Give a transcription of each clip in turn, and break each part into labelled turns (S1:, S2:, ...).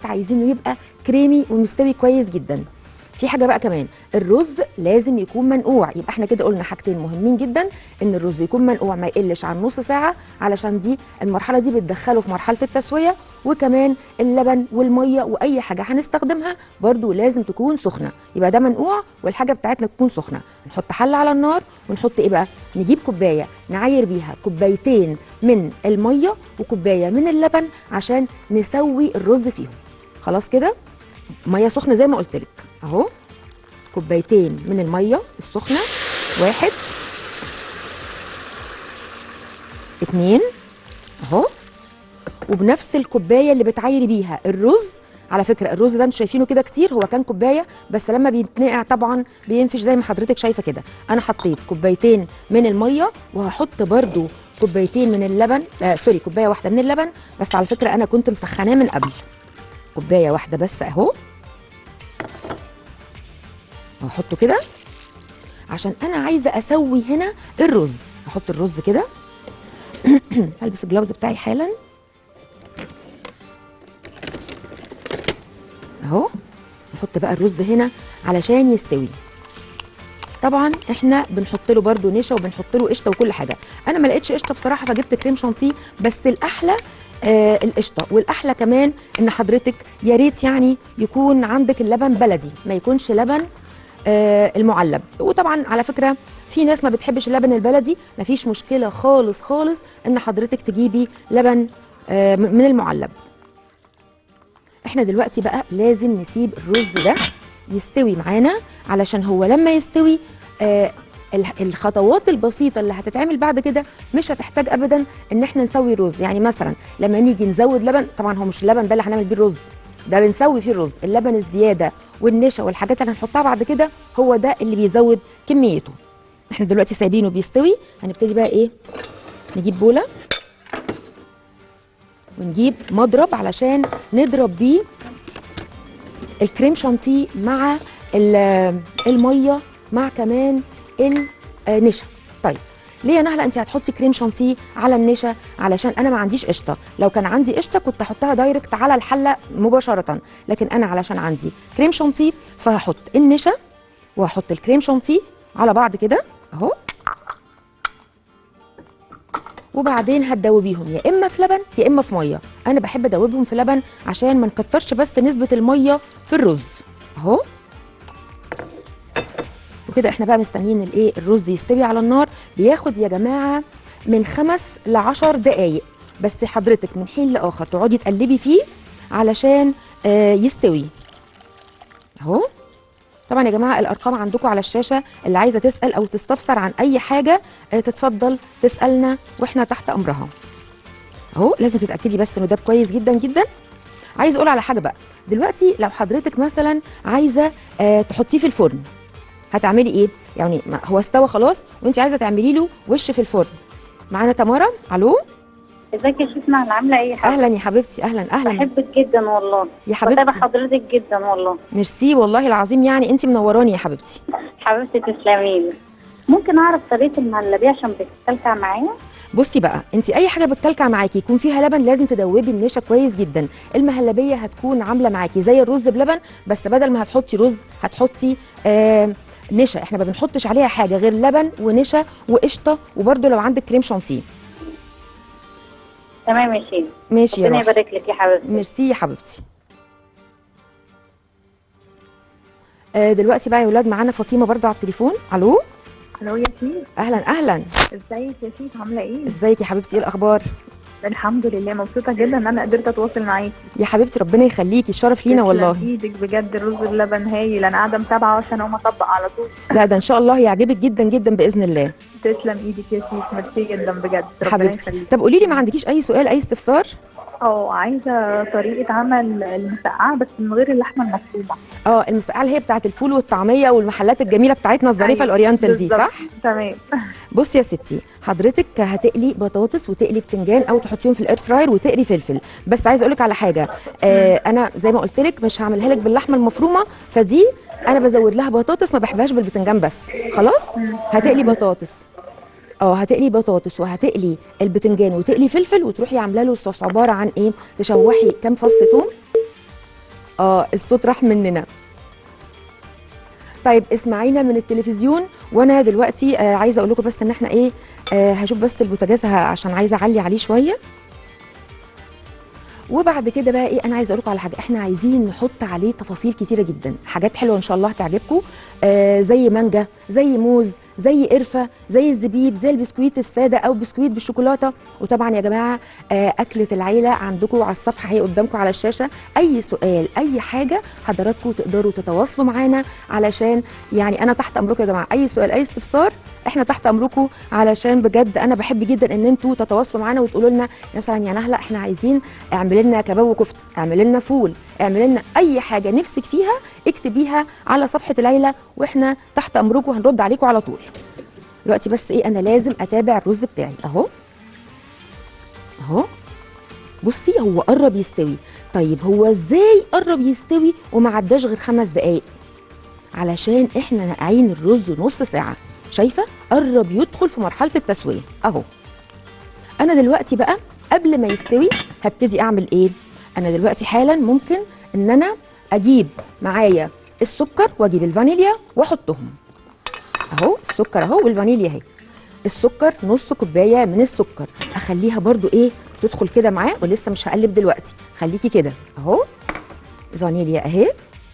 S1: عايزينه يبقى كريمي ومستوي كويس جدا في حاجه بقى كمان الرز لازم يكون منقوع يبقى احنا كده قلنا حاجتين مهمين جدا ان الرز يكون منقوع ما يقلش عن نص ساعه علشان دي المرحله دي بتدخله في مرحله التسويه وكمان اللبن والميه واي حاجه هنستخدمها برضو لازم تكون سخنه يبقى ده منقوع والحاجه بتاعتنا تكون سخنه نحط حله على النار ونحط ايه بقى نجيب كوبايه نعاير بيها كوبايتين من الميه وكوبايه من اللبن عشان نسوي الرز فيهم خلاص كده ميه سخنه زي ما قلت لك اهو كوبايتين من الميه السخنه واحد اتنين اهو وبنفس الكوبايه اللي بتعايري بيها الرز على فكره الرز ده انتوا شايفينه كده كتير هو كان كوبايه بس لما بيتنقع طبعا بينفش زي ما حضرتك شايفه كده انا حطيت كوبايتين من الميه وهحط برده كوبايتين من اللبن آه سوري كوبايه واحده من اللبن بس على فكره انا كنت مسخناه من قبل كوبايه واحده بس اهو واحطه كده عشان انا عايزه اسوي هنا الرز احط الرز كده هلبس الجلافز بتاعي حالا اهو نحط بقى الرز هنا علشان يستوي طبعا احنا بنحط له برده نشا وبنحط له قشطه وكل حاجه انا ما لقيتش قشطه بصراحه فجبت كريم شانتيه بس الاحلى آه القشطه والاحلى كمان ان حضرتك يا ريت يعني يكون عندك اللبن بلدي ما يكونش لبن آه المعلب وطبعا على فكره في ناس ما بتحبش اللبن البلدي مفيش مشكله خالص خالص ان حضرتك تجيبي لبن آه من المعلب احنا دلوقتي بقى لازم نسيب الرز ده يستوي معانا علشان هو لما يستوي آه الخطوات البسيطه اللي هتتعمل بعد كده مش هتحتاج ابدا ان احنا نسوي رز يعني مثلا لما نيجي نزود لبن طبعا هو مش اللبن ده اللي هنعمل بيه الرز ده بنسوي فيه الرز اللبن الزياده والنشا والحاجات اللي هنحطها بعد كده هو ده اللي بيزود كميته احنا دلوقتي سايبينه بيستوي هنبتدي بقى ايه نجيب بوله ونجيب مضرب علشان نضرب بيه الكريم شانتيه مع الميه مع كمان النشا طيب ليه يا نهله انت هتحطي كريم شانتيه على النشا علشان انا ما عنديش قشطه لو كان عندي قشطه كنت احطها دايركت على الحله مباشره لكن انا علشان عندي كريم شانتيه فهحط النشا وهحط الكريم شانتيه على بعض كده اهو وبعدين هتدوبيهم يا اما في لبن يا اما في ميه انا بحب ادوبهم في لبن عشان ما نكترش بس نسبه الميه في الرز اهو وكده احنا بقى مستنيين الايه الرز يستوي على النار بياخد يا جماعه من خمس لعشر دقايق بس حضرتك من حين لاخر تقعدي تقلبي فيه علشان آه يستوي اهو طبعا يا جماعه الارقام عندكم على الشاشه اللي عايزه تسال او تستفسر عن اي حاجه آه تتفضل تسالنا واحنا تحت امرها اهو لازم تتاكدي بس انه ده كويس جدا جدا عايزه اقول على حاجه بقى دلوقتي لو حضرتك مثلا عايزه آه تحطيه في الفرن هتعملي ايه يعني هو استوى خلاص وانت عايزه تعملي له وش في الفرن معانا تمارا الو
S2: ازيك يا شيخ نهله عامله ايه يا حبيبتي
S1: اهلا يا حبيبتي اهلا اهلا
S2: بحبك جدا والله
S1: يا حبيبتي
S2: بتابع حضرتك جدا والله
S1: ميرسي والله العظيم يعني انت منوراني يا حبيبتي
S2: حبيبتي تسلمي لي ممكن اعرف طريقه المهلبيه عشان بتستمتع معايا
S1: بصي بقى انت اي حاجه بتكلكع معاكي يكون فيها لبن لازم تدوبي النشا كويس جدا المهلبيه هتكون عامله معاكي زي الرز بلبن بس بدل ما هتحطي رز هتحطي آه نشا احنا ما بنحطش عليها حاجه غير لبن ونشا وقشطه وبرده لو عندك كريم شانتيه
S2: تمام يا شيخ
S1: ماشي يا
S2: ربنا
S1: روحي
S2: يبارك لك يا حبيبتي
S1: ميرسي يا حبيبتي آه دلوقتي بقى يا ولاد معانا فاطمه برضو على التليفون الو
S3: الو يا شيخ
S1: اهلا اهلا
S3: ازيك يا شيخ عامله ايه
S1: ازيك يا حبيبتي ايه الاخبار
S3: الحمد لله مبسوطه جدا ان انا قدرت اتواصل معاكي
S1: يا حبيبتي ربنا يخليكي الشرف لينا
S3: تسلم
S1: والله
S3: ايدك بجد الرز بلبن هايل انا قاعده متابعه عشان اقوم اطبق على طول
S1: لا ده ان شاء الله يعجبك جدا جدا باذن الله
S3: تسلم ايدك يا شيخ ميرسي جدا بجد ربنا
S1: حبيبتي
S3: يخليك
S1: طب قولي لي ما عندكيش اي سؤال اي استفسار
S3: اه عايزه طريقه عمل المسقعه بس من غير اللحمه المفرومه
S1: اه المسقعه اللي هي بتاعه الفول والطعميه والمحلات الجميله بتاعتنا الظريفه
S3: أيوة،
S1: الاورينتال دي
S3: بالظبط.
S1: صح
S3: تمام
S1: بصي يا ستي حضرتك هتقلي بطاطس وتقلي بتنجان او تحطيهم في الاير فراير وتقلي فلفل بس عايزه اقول لك على حاجه آه انا زي ما قلت لك مش هعملها لك باللحمه المفرومه فدي انا بزود لها بطاطس ما بحبهاش بالبتنجان بس خلاص هتقلي بطاطس اه هتقلي بطاطس وهتقلي البتنجان وتقلي فلفل وتروحي عامله له الصوص عباره عن ايه تشوحي كام فص ثوم اه الصوت راح مننا طيب اسمعينا من التلفزيون وانا دلوقتي آه عايزه اقول لكم بس ان احنا ايه آه هشوف بس البوتاجاز ه- عشان عايزه اعلي عليه شويه وبعد كده بقى ايه انا عايزه اقول لكم على حاجه احنا عايزين نحط عليه تفاصيل كتيره جدا حاجات حلوه ان شاء الله هتعجبكم آه زي مانجا زي موز زي قرفه زي الزبيب زي البسكويت الساده او بسكويت بالشوكولاته وطبعا يا جماعه آه اكله العيله عندكم على الصفحه هي قدامكم على الشاشه اي سؤال اي حاجه حضراتكم تقدروا تتواصلوا معانا علشان يعني انا تحت امركم يا جماعه اي سؤال اي استفسار احنا تحت امركم علشان بجد انا بحب جدا ان انتوا تتواصلوا معانا وتقولوا لنا مثلا يا نهله احنا عايزين اعمل لنا كباب وكفته اعمل لنا فول اعمل لنا اي حاجه نفسك فيها اكتبيها على صفحه العيله واحنا تحت امركم هنرد عليكم على طول دلوقتي بس ايه انا لازم اتابع الرز بتاعي اهو اهو بصي هو قرب يستوي طيب هو ازاي قرب يستوي وما عداش غير خمس دقايق علشان احنا نقعين الرز نص ساعه شايفه قرب يدخل في مرحله التسويه اهو انا دلوقتي بقى قبل ما يستوي هبتدي اعمل ايه انا دلوقتي حالا ممكن ان انا اجيب معايا السكر واجيب الفانيليا واحطهم اهو السكر اهو والفانيليا اهي السكر نص كوبايه من السكر اخليها برضو ايه تدخل كده معاه ولسه مش هقلب دلوقتي خليكي كده اهو فانيليا اهي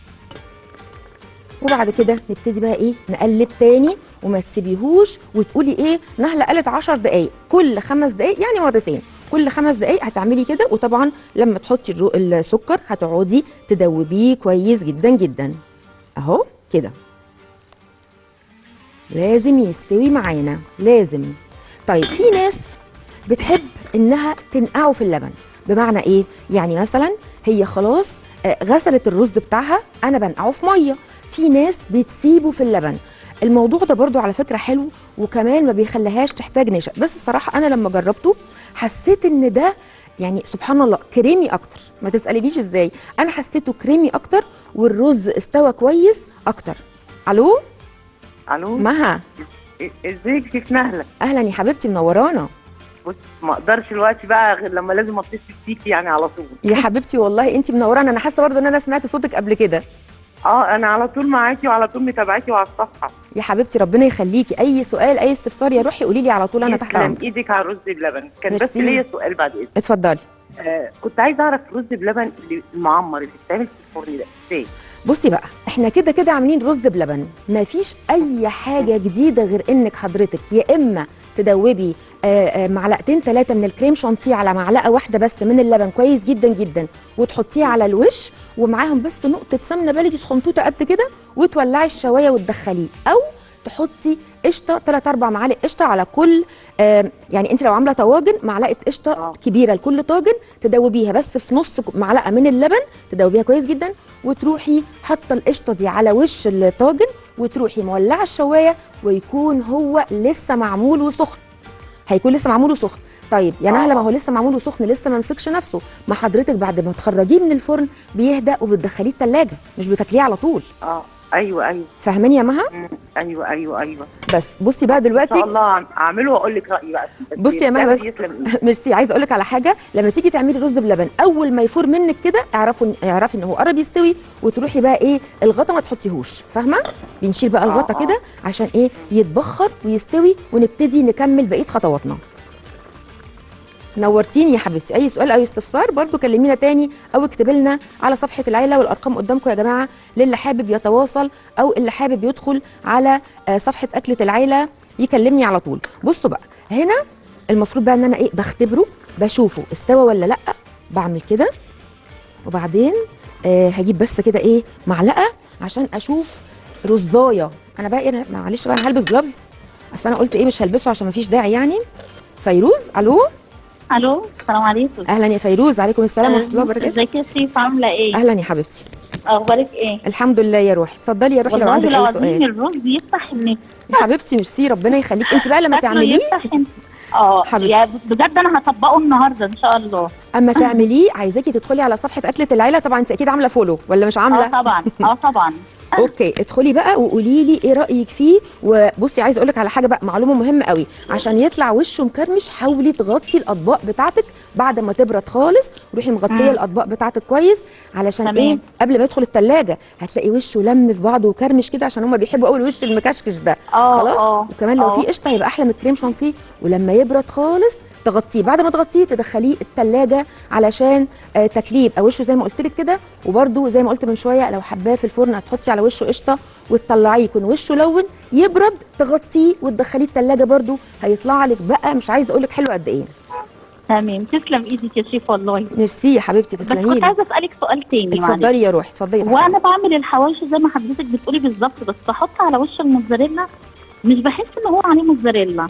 S1: وبعد كده نبتدي بقى ايه نقلب تاني وما تسيبيهوش وتقولي ايه نهله قالت 10 دقائق كل خمس دقائق يعني مرتين كل خمس دقائق هتعملي كده وطبعا لما تحطي الرو- السكر هتقعدي تدوبيه كويس جدا جدا اهو كده لازم يستوي معانا لازم طيب في ناس بتحب انها تنقعه في اللبن بمعنى ايه يعني مثلا هي خلاص آه، غسلت الرز بتاعها انا بنقعه في ميه في ناس بتسيبه في اللبن الموضوع ده برضو على فكره حلو وكمان ما بيخليهاش تحتاج نشا بس بصراحه انا لما جربته حسيت ان ده يعني سبحان الله كريمي اكتر ما تسالينيش ازاي انا حسيته كريمي اكتر والرز استوى كويس اكتر الو
S4: الو
S1: مها
S4: إ- ازيك كيف نهله
S1: اهلا يا حبيبتي منورانا
S4: بص ما اقدرش الوقت بقى غير لما لازم اتصل بيكي يعني على طول
S1: يا حبيبتي والله انت منورانا انا حاسه برضو ان انا سمعت صوتك قبل كده
S4: اه انا على طول معاكي وعلى طول متابعاكي وعلى الصفحه
S1: يا حبيبتي ربنا يخليكي اي سؤال اي استفسار يا روحي قولي لي على طول انا تحت
S4: تسلم
S1: امرك
S4: ايدك على الرز بلبن كان بس
S1: ميرسي.
S4: ليا سؤال بعد اذنك
S1: اتفضلي
S4: آه كنت عايزه اعرف الرز بلبن اللي المعمر اللي بيتعمل في الفرن ده ازاي
S1: بصي بقى احنا كده كده عاملين رز بلبن مفيش اي حاجه جديده غير انك حضرتك يا اما تدوبي آه، آه، معلقتين ثلاثه من الكريم شانتيه على معلقه واحده بس من اللبن كويس جدا جدا وتحطيه على الوش ومعاهم بس نقطه سمنه بلدي تخنطوطه قد كده وتولعي الشوايه وتدخليه او تحطي قشطه 3 4 معالق قشطه على كل آه يعني انت لو عامله طواجن معلقه قشطه
S4: آه.
S1: كبيره لكل طاجن تدوبيها بس في نص معلقه من اللبن تدوبيها كويس جدا وتروحي حاطه القشطه دي على وش الطاجن وتروحي مولعه الشوايه ويكون هو لسه معمول وسخن هيكون لسه معمول وسخن طيب يا نهله ما هو لسه معمول وسخن لسه ما مسكش نفسه ما حضرتك بعد ما تخرجيه من الفرن بيهدى وبتدخليه الثلاجه مش بتاكليه على طول
S4: اه ايوه ايوه
S1: فاهماني يا مها
S4: مم. ايوه ايوه ايوه
S1: بس بصي بقى
S4: ان شاء
S1: دلوقتي
S4: الله هعم- هعمله واقول لك رايي بقى
S1: بصي يا مها بس
S4: يسلم إيدك.
S1: ميرسي عايزه اقول لك على حاجه لما تيجي تعملي رز بلبن اول ما يفور منك كده اعرفوا اعرفي ان هو قرب يستوي وتروحي بقى ايه الغطا ما تحطيهوش فاهمه بنشيل بقى الغطا
S4: آه.
S1: كده عشان ايه يتبخر ويستوي ونبتدي نكمل بقيه خطواتنا نورتيني يا حبيبتي اي سؤال او استفسار برضو كلمينا تاني او اكتبي لنا على صفحه العيله والارقام قدامكم يا جماعه للي حابب يتواصل او اللي حابب يدخل على آه، صفحه اكله العيله يكلمني على طول بصوا بقى هنا المفروض بقى ان انا ايه بختبره بشوفه استوى ولا لا بعمل كده وبعدين آه هجيب بس كده ايه معلقه عشان اشوف رزايه انا بقى إيه أنا- معلش بقى انا هلبس جلافز اصل انا قلت ايه مش هلبسه عشان مفيش داعي يعني فيروز الو
S2: الو السلام عليكم
S1: اهلا يا فيروز عليكم السلام ورحمه الله وبركاته
S2: ازيك يا شريف عامله ايه
S1: اهلا يا حبيبتي
S2: اخبارك ايه
S1: الحمد لله يا روحي اتفضلي يا روحي لو
S2: والله
S1: عندك اي
S2: العظيم
S1: سؤال
S2: الرز يفتح النفس
S1: يا حبيبتي ميرسي ربنا يخليك انت بقى لما
S2: شكله
S1: تعمليه
S2: يفتح النفس. اه
S1: حبيبتي.
S2: يا بجد انا هطبقه النهارده ان شاء الله
S1: اما تعمليه عايزاكي تدخلي على صفحه اكله العيله طبعا انت اكيد عامله فولو ولا مش
S2: اه
S1: عامله
S2: طبعا اه طبعا
S1: اوكي ادخلي بقى وقولي لي ايه رايك فيه وبصي عايزه اقول لك على حاجه بقى معلومه مهمه قوي عشان يطلع وشه مكرمش حاولي تغطي الاطباق بتاعتك بعد ما تبرد خالص روحي مغطيه
S2: مم.
S1: الاطباق بتاعتك كويس علشان
S2: تمام.
S1: ايه قبل ما يدخل التلاجة هتلاقي وشه لم في بعضه وكرمش كده عشان هم بيحبوا قوي الوش المكشكش ده
S2: اه
S1: خلاص
S2: اه
S1: وكمان لو
S2: آه.
S1: في قشطه هيبقى احلى من الكريم شانتيه ولما يبرد خالص تغطيه بعد ما تغطيه تدخليه التلاجة علشان آه تكليه يبقى وشه زي ما قلت لك كده وبرده زي ما قلت من شويه لو حباه في الفرن هتحطي على وشه قشطه وتطلعيه يكون وشه لون يبرد تغطيه وتدخليه التلاجة برده هيطلع لك بقى مش عايزه اقول لك حلو قد ايه
S2: تمام تسلم ايدك يا شيف والله
S1: ميرسي يا حبيبتي
S2: بس
S1: تسلمي
S2: كنت
S1: لي
S2: عايزه اسالك سؤال تاني معلش
S1: اتفضلي يا روحي اتفضلي يا
S2: وانا بعمل الحواوشي زي ما حضرتك بتقولي بالظبط بس بحط على وش الموتزاريلا مش بحس ان هو عليه موتزاريلا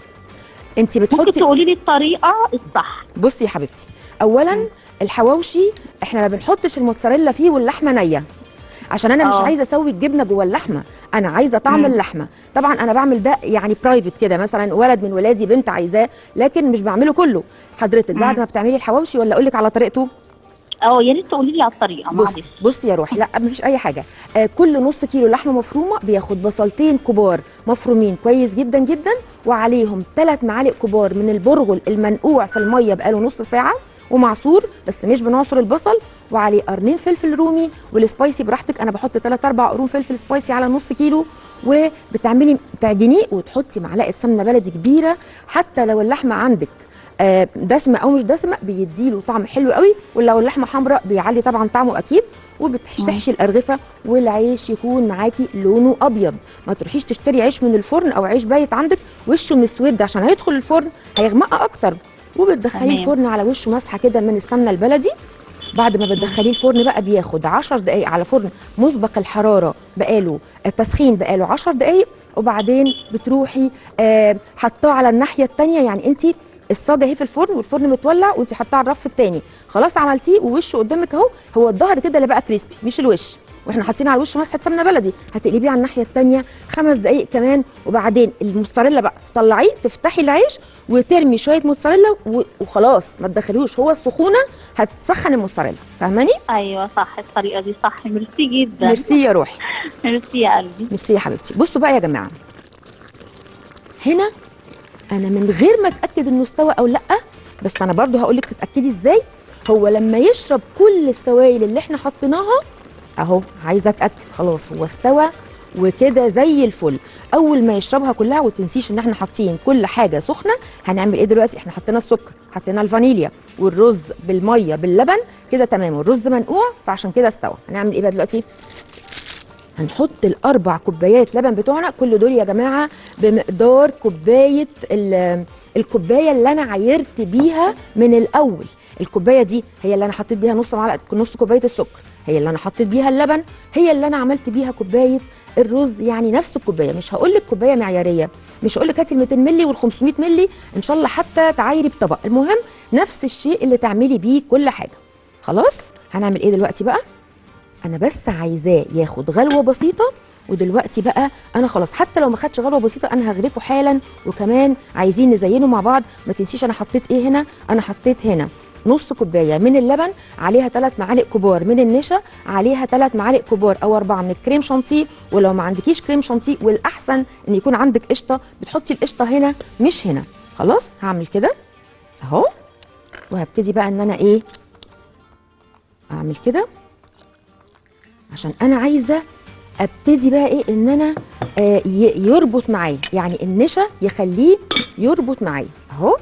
S1: انت
S2: ممكن
S1: بتحطي
S2: تقولي لي الطريقه الصح
S1: بصي يا حبيبتي اولا الحواوشي احنا ما بنحطش الموتزاريلا فيه واللحمه نيه عشان انا مش
S2: آه.
S1: عايزه اسوي الجبنه جوه اللحمه انا عايزه طعم
S2: مم.
S1: اللحمه طبعا انا بعمل ده يعني برايفت كده مثلا ولد من ولادي بنت عايزاه لكن مش بعمله كله حضرتك
S2: مم.
S1: بعد ما بتعملي الحواوشي ولا اقول لك على طريقته
S2: اه يا ريت تقولي لي على الطريقه
S1: بصي
S2: معلش
S1: بصي يا روحي لا مفيش اي حاجه آه كل نص كيلو لحمه مفرومه بياخد بصلتين كبار مفرومين كويس جدا جدا وعليهم ثلاث معالق كبار من البرغل المنقوع في الميه بقاله نص ساعه ومعصور بس مش بنعصر البصل وعليه قرنين فلفل رومي والسبايسي براحتك انا بحط 3 4 قرون فلفل سبايسي على نص كيلو وبتعملي تعجنيه وتحطي معلقه سمنه بلدي كبيره حتى لو اللحمه عندك آه، دسمه او مش دسمه بيديله طعم حلو قوي ولو اللحمه حمراء بيعلي طبعا طعمه اكيد وبتحشي الارغفه والعيش يكون معاكي لونه ابيض ما تروحيش تشتري عيش من الفرن او عيش بايت عندك وشه مسود عشان هيدخل الفرن هيغمق اكتر وبتدخليه
S2: تمام.
S1: الفرن على وشه مسحه كده من السمنه البلدي بعد ما بتدخليه الفرن بقى بياخد 10 دقائق على فرن مسبق الحراره بقاله التسخين بقاله 10 دقائق وبعدين بتروحي آه، حطاه على الناحيه الثانيه يعني انت الصاجه اهي في الفرن والفرن متولع وانت حطاه على الرف الثاني خلاص عملتيه ووشه قدامك اهو هو الظهر كده اللي بقى كريسبي مش الوش واحنا حاطين على الوش مسحه سمنه بلدي هتقلبيه على الناحيه الثانيه خمس دقائق كمان وبعدين الموتزاريلا بقى تطلعيه تفتحي العيش وترمي شويه موتزاريلا و- وخلاص ما تدخليهوش هو السخونه هتسخن الموتزاريلا فاهماني
S2: ايوه صح الطريقه دي صح ميرسي جدا
S1: ميرسي يا روحي
S2: ميرسي يا قلبي
S1: ميرسي يا حبيبتي بصوا بقى يا جماعه هنا انا من غير ما اتاكد انه استوى او لا بس انا برضو هقول لك تتاكدي ازاي هو لما يشرب كل السوائل اللي احنا حطيناها اهو عايزه اتاكد خلاص هو استوى وكده زي الفل اول ما يشربها كلها وتنسيش ان احنا حاطين كل حاجه سخنه هنعمل ايه دلوقتي احنا حطينا السكر حطينا الفانيليا والرز بالميه باللبن كده تمام والرز منقوع فعشان كده استوى هنعمل ايه بقى دلوقتي هنحط الاربع كوبايات لبن بتوعنا كل دول يا جماعه بمقدار كوبايه ال- الكوبايه اللي انا عايرت بيها من الاول الكوبايه دي هي اللي انا حطيت بيها نص معلقه نص كوبايه السكر هي اللي انا حطيت بيها اللبن هي اللي انا عملت بيها كوبايه الرز يعني نفس الكوبايه مش هقول لك كوبايه معياريه مش هقول لك هاتي ال 200 مللي وال 500 مللي ان شاء الله حتى تعايري بطبق المهم نفس الشيء اللي تعملي بيه كل حاجه خلاص هنعمل ايه دلوقتي بقى انا بس عايزاه ياخد غلوه بسيطه ودلوقتي بقى انا خلاص حتى لو ما خدش غلوه بسيطه انا هغرفه حالا وكمان عايزين نزينه مع بعض ما تنسيش انا حطيت ايه هنا انا حطيت هنا نص كوبايه من اللبن عليها ثلاث معالق كبار من النشا عليها ثلاث معالق كبار او اربعه من الكريم شانتيه ولو ما عندكيش كريم شانتيه والاحسن ان يكون عندك قشطه بتحطي القشطه هنا مش هنا خلاص هعمل كده اهو وهبتدي بقى ان انا ايه اعمل كده عشان انا عايزه ابتدي بقى ايه ان انا آه ي- يربط معايا يعني النشا يخليه يربط معايا اهو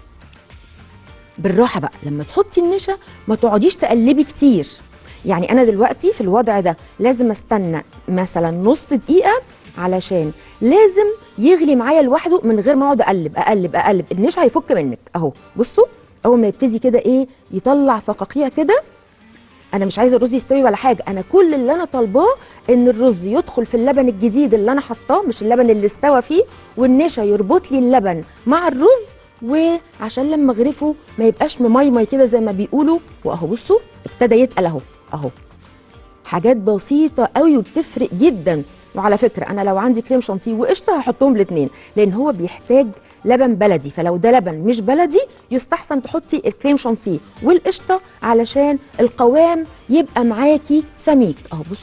S1: بالراحه بقى لما تحطي النشا ما تقعديش تقلبي كتير يعني انا دلوقتي في الوضع ده لازم استنى مثلا نص دقيقه علشان لازم يغلي معايا لوحده من غير ما اقعد اقلب اقلب اقلب النشا هيفك منك اهو بصوا اول ما يبتدي كده ايه يطلع فقاقيع كده انا مش عايزه الرز يستوي ولا حاجه انا كل اللي انا طالباه ان الرز يدخل في اللبن الجديد اللي انا حطاه مش اللبن اللي استوى فيه والنشا يربط لي اللبن مع الرز وعشان لما اغرفه ما يبقاش مميمي كده زي ما بيقولوا واهو بصوا ابتدى يتقل اهو اهو حاجات بسيطه قوي وبتفرق جدا وعلى فكره انا لو عندي كريم شانتيه وقشطه هحطهم الاثنين لان هو بيحتاج لبن بلدي فلو ده لبن مش بلدي يستحسن تحطي الكريم شانتيه والقشطه علشان القوام يبقى معاكي سميك اهو بصوا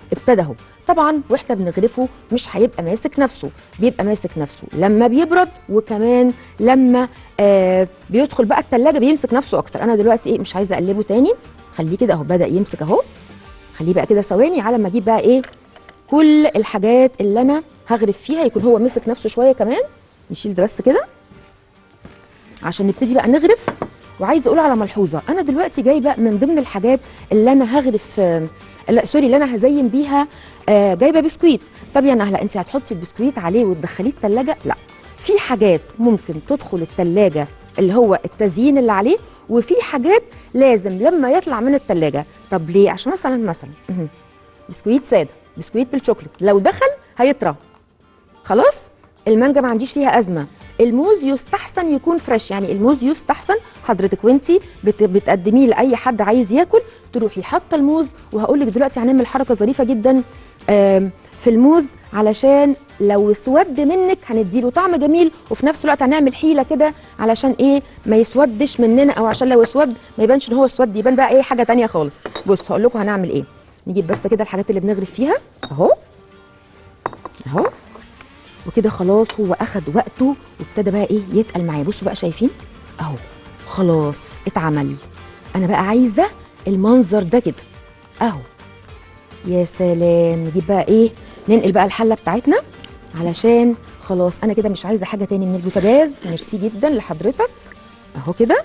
S1: ابتدى اهو طبعا واحنا بنغرفه مش هيبقى ماسك نفسه بيبقى ماسك نفسه لما بيبرد وكمان لما آه بيدخل بقى التلاجة بيمسك نفسه اكتر انا دلوقتي ايه مش عايزه اقلبه تاني خليه كده اهو بدا يمسك اهو خليه بقى كده ثواني على ما اجيب بقى ايه كل الحاجات اللي انا هغرف فيها يكون هو مسك نفسه شويه كمان نشيل ده بس كده عشان نبتدي بقى نغرف وعايزه اقول على ملحوظه انا دلوقتي جايبه من ضمن الحاجات اللي انا هغرف آه، لا سوري اللي انا هزين بيها آه، جايبه بسكويت طب يا نهله انت هتحطي البسكويت عليه وتدخليه التلاجة لا في حاجات ممكن تدخل التلاجة اللي هو التزيين اللي عليه وفي حاجات لازم لما يطلع من التلاجة طب ليه عشان مثلا مثلا مهم. بسكويت ساده بسكويت بالشوكليت لو دخل هيطرى خلاص المانجا ما عنديش فيها ازمه الموز يستحسن يكون فريش يعني الموز يستحسن حضرتك وانتي بت بتقدميه لاي حد عايز ياكل تروحي حاطه الموز وهقول لك دلوقتي هنعمل حركه ظريفه جدا آم، في الموز علشان لو اسود منك هنديله طعم جميل وفي نفس الوقت هنعمل حيله كده علشان ايه ما يسودش مننا او عشان لو اسود ما يبانش ان هو اسود يبان بقى ايه حاجه تانية خالص بص هقول لكم هنعمل ايه نجيب بس كده الحاجات اللي بنغرف فيها اهو اهو وكده خلاص هو اخد وقته وابتدى بقى ايه يتقل معايا بصوا بقى شايفين اهو خلاص اتعمل انا بقى عايزه المنظر ده كده اهو يا سلام نجيب بقى ايه ننقل بقى الحله بتاعتنا علشان خلاص انا كده مش عايزه حاجه تاني من البوتاجاز ميرسي جدا لحضرتك اهو كده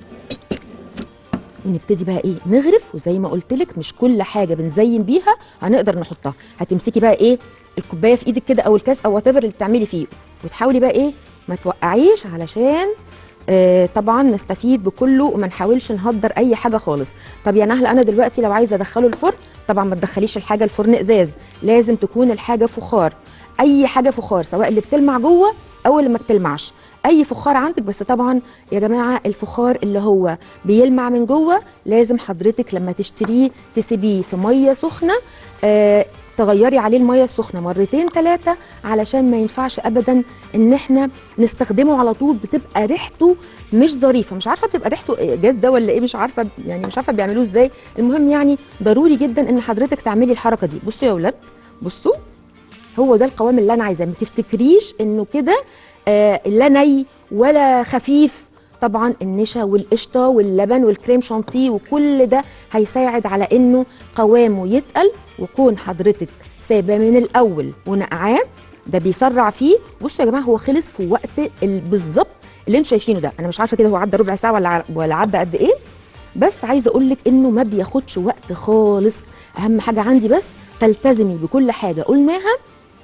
S1: ونبتدي بقى ايه نغرف وزي ما قلت لك مش كل حاجه بنزين بيها هنقدر نحطها هتمسكي بقى ايه الكوبايه في ايدك كده او الكاس او وات اللي بتعملي فيه وتحاولي بقى ايه ما توقعيش علشان آه طبعا نستفيد بكله وما نحاولش نهدر اي حاجه خالص طب يا نهله انا دلوقتي لو عايزه ادخله الفرن طبعا ما تدخليش الحاجه الفرن ازاز لازم تكون الحاجه فخار اي حاجه فخار سواء اللي بتلمع جوه او اللي ما بتلمعش اي فخار عندك بس طبعا يا جماعه الفخار اللي هو بيلمع من جوه لازم حضرتك لما تشتريه تسيبيه في ميه سخنه آه تغيري عليه الميه السخنه مرتين ثلاثه علشان ما ينفعش ابدا ان احنا نستخدمه على طول بتبقى ريحته مش ظريفه مش عارفه بتبقى ريحته إيه، جاز ده ولا ايه مش عارفه يعني مش عارفه بيعملوه ازاي المهم يعني ضروري جدا ان حضرتك تعملي الحركه دي بصوا يا اولاد بصوا هو ده القوام اللي انا عايزاه ما تفتكريش انه كده آه لا ني ولا خفيف طبعا النشا والقشطه واللبن والكريم شانتيه وكل ده هيساعد على انه قوامه يتقل وكون حضرتك سايباه من الاول ونقعاه ده بيسرع فيه بصوا يا جماعه هو خلص في وقت ال- بالظبط اللي انتوا شايفينه ده انا مش عارفه كده هو عدى ربع ساعه ولا ع- ولا عدى قد ايه بس عايزه اقول لك انه ما بياخدش وقت خالص اهم حاجه عندي بس تلتزمي بكل حاجه قلناها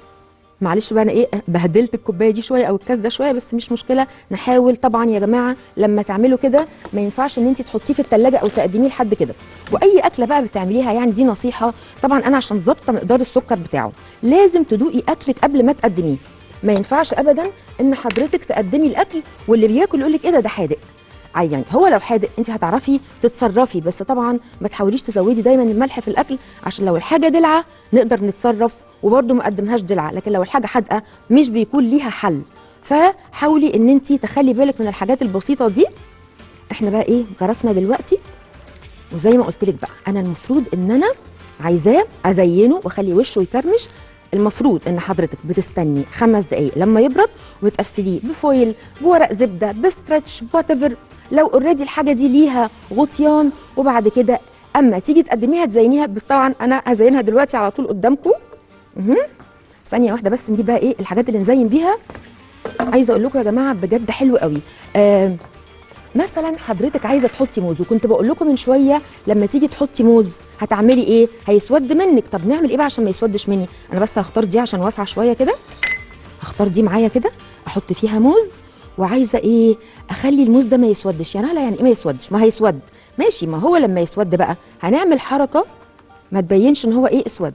S1: معلش بقى انا ايه بهدلت الكوبايه دي شويه او الكاس ده شويه بس مش مشكله نحاول طبعا يا جماعه لما تعملوا كده ما ينفعش ان انت تحطيه في التلاجة او تقدميه لحد كده واي اكله بقى بتعمليها يعني دي نصيحه طبعا انا عشان ظابطه مقدار السكر بتاعه لازم تدوقي اكلك قبل ما تقدميه ما ينفعش ابدا ان حضرتك تقدمي الاكل واللي بياكل يقول لك ايه ده ده حادق عادي يعني هو لو حادق انت هتعرفي تتصرفي بس طبعا ما تحاوليش تزودي دايما الملح في الاكل عشان لو الحاجه دلعه نقدر نتصرف وبرده ما اقدمهاش دلعه لكن لو الحاجه حادقه مش بيكون ليها حل فحاولي ان انت تخلي بالك من الحاجات البسيطه دي احنا بقى ايه غرفنا دلوقتي وزي ما قلت لك بقى انا المفروض ان انا عايزاه ازينه واخلي وشه يكرمش المفروض ان حضرتك بتستني خمس دقايق لما يبرد وتقفليه بفويل بورق زبده بستريتش whatever لو اوريدي الحاجه دي ليها غطيان وبعد كده اما تيجي تقدميها تزينيها بس طبعا انا هزينها دلوقتي على طول قدامكم مهم. ثانيه واحده بس نجيب بقى ايه الحاجات اللي نزين بيها عايزه اقول لكم يا جماعه بجد حلو قوي آه مثلا حضرتك عايزه تحطي موز وكنت بقول لكم من شويه لما تيجي تحطي موز هتعملي ايه هيسود منك طب نعمل ايه بقى عشان ما يسودش مني انا بس هختار دي عشان واسعه شويه كده هختار دي معايا كده احط فيها موز وعايزه ايه اخلي الموز ده ما يسودش يعني لا يعني ايه ما يسودش ما هيسود ماشي ما هو لما يسود بقى هنعمل حركه ما تبينش ان هو ايه اسود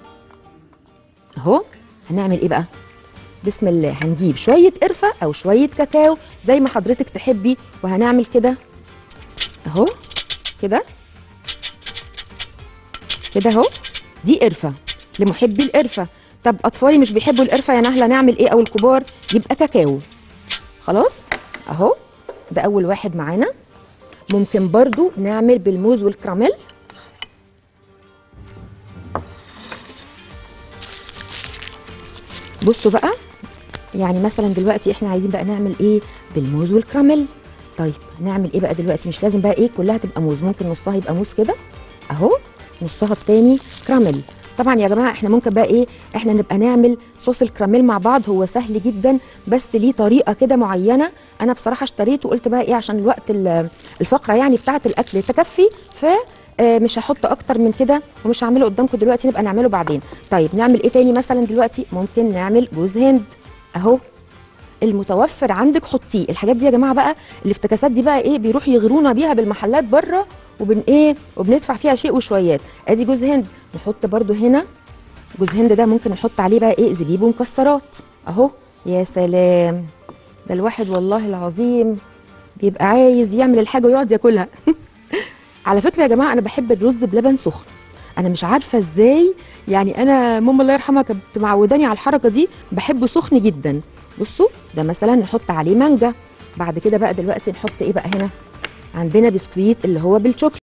S1: اهو هنعمل ايه بقى بسم الله هنجيب شويه قرفه او شويه كاكاو زي ما حضرتك تحبي وهنعمل كده اهو كده كده اهو دي قرفه لمحبي القرفه طب اطفالي مش بيحبوا القرفه يا نهله نعمل ايه او الكبار يبقى كاكاو خلاص اهو ده اول واحد معانا ممكن برضو نعمل بالموز والكراميل بصوا بقى يعني مثلا دلوقتي احنا عايزين بقى نعمل ايه بالموز والكراميل طيب نعمل ايه بقى دلوقتي مش لازم بقى ايه كلها تبقى موز ممكن نصها يبقى موز كده اهو نصها التاني كراميل طبعا يا جماعه احنا ممكن بقى ايه احنا نبقى نعمل صوص الكراميل مع بعض هو سهل جدا بس ليه طريقه كده معينه انا بصراحه اشتريته وقلت بقى ايه عشان الوقت ال- الفقره يعني بتاعه الاكل تكفي ف آه، مش هحط اكتر من كده ومش هعمله قدامكم دلوقتي نبقى نعمله بعدين طيب نعمل ايه تاني مثلا دلوقتي ممكن نعمل جوز هند اهو المتوفر عندك حطيه الحاجات دي يا جماعه بقى الافتكاسات دي بقى ايه بيروح يغرونا بيها بالمحلات بره وبن ايه وبندفع فيها شيء وشويات ادي جوز هند نحط برده هنا جوز هند ده ممكن نحط عليه بقى ايه زبيب ومكسرات اهو يا سلام ده الواحد والله العظيم بيبقى عايز يعمل الحاجه ويقعد ياكلها على فكره يا جماعه انا بحب الرز بلبن سخن انا مش عارفه ازاي يعني انا ماما الله يرحمها كانت معوداني على الحركه دي بحبه سخن جدا بصوا ده مثلا نحط عليه مانجا بعد كده بقى دلوقتي نحط ايه بقى هنا عندنا بسكويت اللي هو بالشوكليت